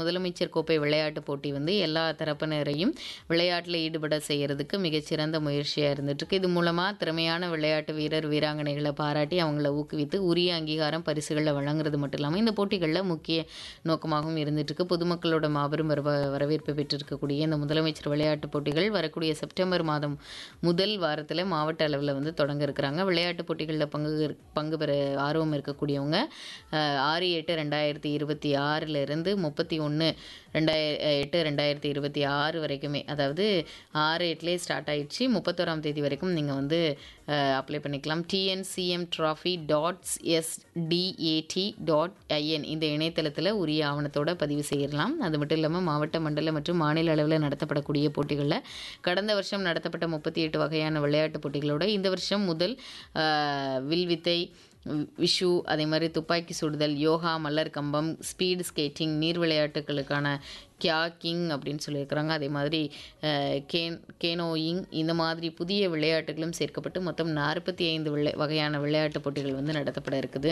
முதலமைச்சர் கோப்பை விளையாட்டுப் போட்டி வந்து எல்லா தரப்பினரையும் விளையாட்டில் ஈடுபட செய்யறதுக்கு மிகச்சிறந்த முயற்சியாக இருந்துட்டுருக்கு இது மூலமாக திறமையான விளையாட்டு வீரர் வீராங்கனைகளை பாராட்டி அவங்கள ஊக்குவித்து உரிய அங்கீகாரம் பரிசுகளை வழங்குறது மட்டும் இல்லாமல் இந்த போட்டிகளில் முக்கிய நோக்கமாகவும் இருந்துட்டுருக்கு பொதுமக்களோட மாபெரும் வரவ வரவேற்பு பெற்றிருக்கக்கூடிய இந்த முதலமைச்சர் விளையாட்டுப் போட்டிகள் வரக்கூடிய செப்டம்பர் மாதம் முதல் வாரத்தில் மாவட்ட அளவில் வந்து தொடங்க இருக்கிறாங்க விளையாட்டுப் போட்டிகளில் பங்கு பங்கு பெற ஆர்வம் இருக்கக்கூடியவங்க அஹ், ஆறு எட்டு ரெண்டாயிரத்தி இருபத்தி ஆறிலிருந்து முப்பத்தி ஒன்று ரெண்டாயிர எட்டு ரெண்டாயிரத்தி இருபத்தி ஆறு வரைக்குமே அதாவது ஆறு எட்டுலேயே ஸ்டார்ட் ஆயிடுச்சு முப்பத்தோராம் தேதி வரைக்கும் நீங்கள் வந்து அப்ளை பண்ணிக்கலாம் TNCM trophy dots SDAT dot IN இந்த இணையதளத்தில் உரிய ஆவணத்தோட பதிவு செய்யலாம் அது மட்டும் இல்லாமல் மாவட்ட மண்டல மற்றும் மாநில அளவில் நடத்தப்படக்கூடிய போட்டிகளில் கடந்த வருஷம் நடத்தப்பட்ட முப்பத்தி எட்டு வகையான விளையாட்டுப் போட்டிகளோட இந்த வருஷம் முதல் அஹ், வில்வித்தை விஷு அதே மாதிரி துப்பாக்கி சுடுதல் யோகா மல்லர் கம்பம் ஸ்பீடு ஸ்கேட்டிங் நீர் விளையாட்டுகளுக்கான கியாக்கிங் அப்படின்னு சொல்லியிருக்கிறாங்க அதே மாதிரி அஹ், கேன் கேனோயிங் இந்த மாதிரி புதிய விளையாட்டுகளும் சேர்க்கப்பட்டு மொத்தம் நாற்பத்தி ஐந்து விளை வகையான விளையாட்டுப் போட்டிகள் வந்து நடத்தப்பட இருக்குது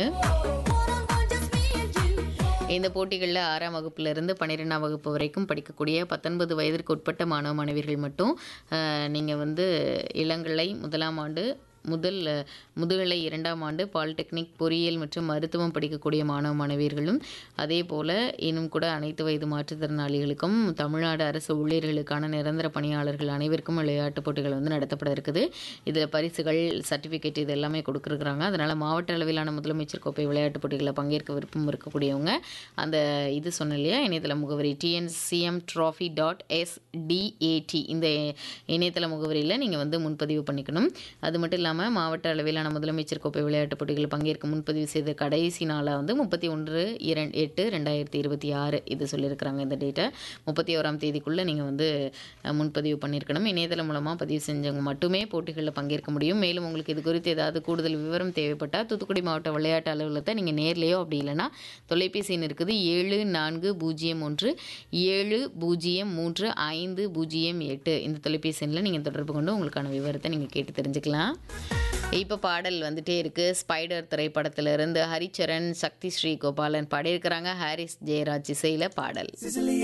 இந்த போட்டிகளில் ஆறாம் வகுப்பிலிருந்து பன்னிரெண்டாம் வகுப்பு வரைக்கும் படிக்கக்கூடிய பத்தொன்பது வயதிற்கு உட்பட்ட மாணவ மாணவியர்கள் மட்டும் நீங்கள் வந்து இளங்கலை முதலாம் ஆண்டு முதல் அஹ், முதுகலை இரண்டாம் ஆண்டு பாலிடெக்னிக் பொறியியல் மற்றும் மருத்துவம் படிக்கக்கூடிய மாணவ மாணவியர்களும் அதே போல் இன்னும் கூட அனைத்து வயது மாற்றுத்திறனாளிகளுக்கும் தமிழ்நாடு அரசு ஊழியர்களுக்கான நிரந்தர பணியாளர்கள் அனைவருக்கும் விளையாட்டுப் போட்டிகள் வந்து நடத்தப்பட இருக்குது இதில் பரிசுகள் சர்டிஃபிகேட் இது எல்லாமே கொடுக்குறாங்க அதனால் மாவட்ட அளவிலான முதலமைச்சர் கோப்பை விளையாட்டுப் போட்டிகளில் பங்கேற்க விருப்பம் இருக்கக்கூடியவங்க அந்த இது சொன்ன இல்லையா இணையதள முகவரி டிஎன்சிஎம் ட்ராஃபி டாட் எஸ்டிஏடி இந்த இணையதள முகவரியில் நீங்கள் வந்து முன்பதிவு பண்ணிக்கணும் அது மட்டும் இல்லாமல் மாவட்ட அளவிலான முதலமைச்சர் கோப்பை விளையாட்டுப் போட்டிகளில் பங்கேற்க முன்பதிவு செய்த கடைசி நாளாக வந்து முப்பத்தி ஒன்று இரண்டு எட்டு ரெண்டாயிரத்தி இருபத்தி ஆறு இது சொல்லியிருக்கிறாங்க இந்த டேட்டை முப்பத்தி ஓராம் தேதிக்குள்ளே நீங்கள் வந்து அஹ், முன்பதிவு பண்ணியிருக்கணும் இணையதளம் மூலமாக பதிவு செஞ்சவங்க மட்டுமே போட்டிகளில் பங்கேற்க முடியும் மேலும் உங்களுக்கு இது குறித்து ஏதாவது கூடுதல் விவரம் தேவைப்பட்டால் தூத்துக்குடி மாவட்ட விளையாட்டு அலுவலகத்தை நீங்கள் நேர்லேயோ அப்படி இல்லைன்னா தொலைபேசி எண் இருக்குது ஏழு நான்கு பூஜ்ஜியம் ஒன்று ஏழு பூஜ்ஜியம் மூன்று ஐந்து பூஜ்ஜியம் எட்டு இந்த தொலைபேசி எண்ணில் நீங்கள் தொடர்பு கொண்டு உங்களுக்கான விவரத்தை நீங்கள் கேட்டு தெரிஞ்சுக்கலாம் இப்போ பாடல் வந்துட்டே இருக்கு ஸ்பைடர் திரைப்படத்திலிருந்து ஹரிச்சரன் சக்தி ஸ்ரீ கோபாலன் பாடியிருக்கிறாங்க ஹாரிஸ் ஜெயராஜ் இசையில் பாடல் Sicily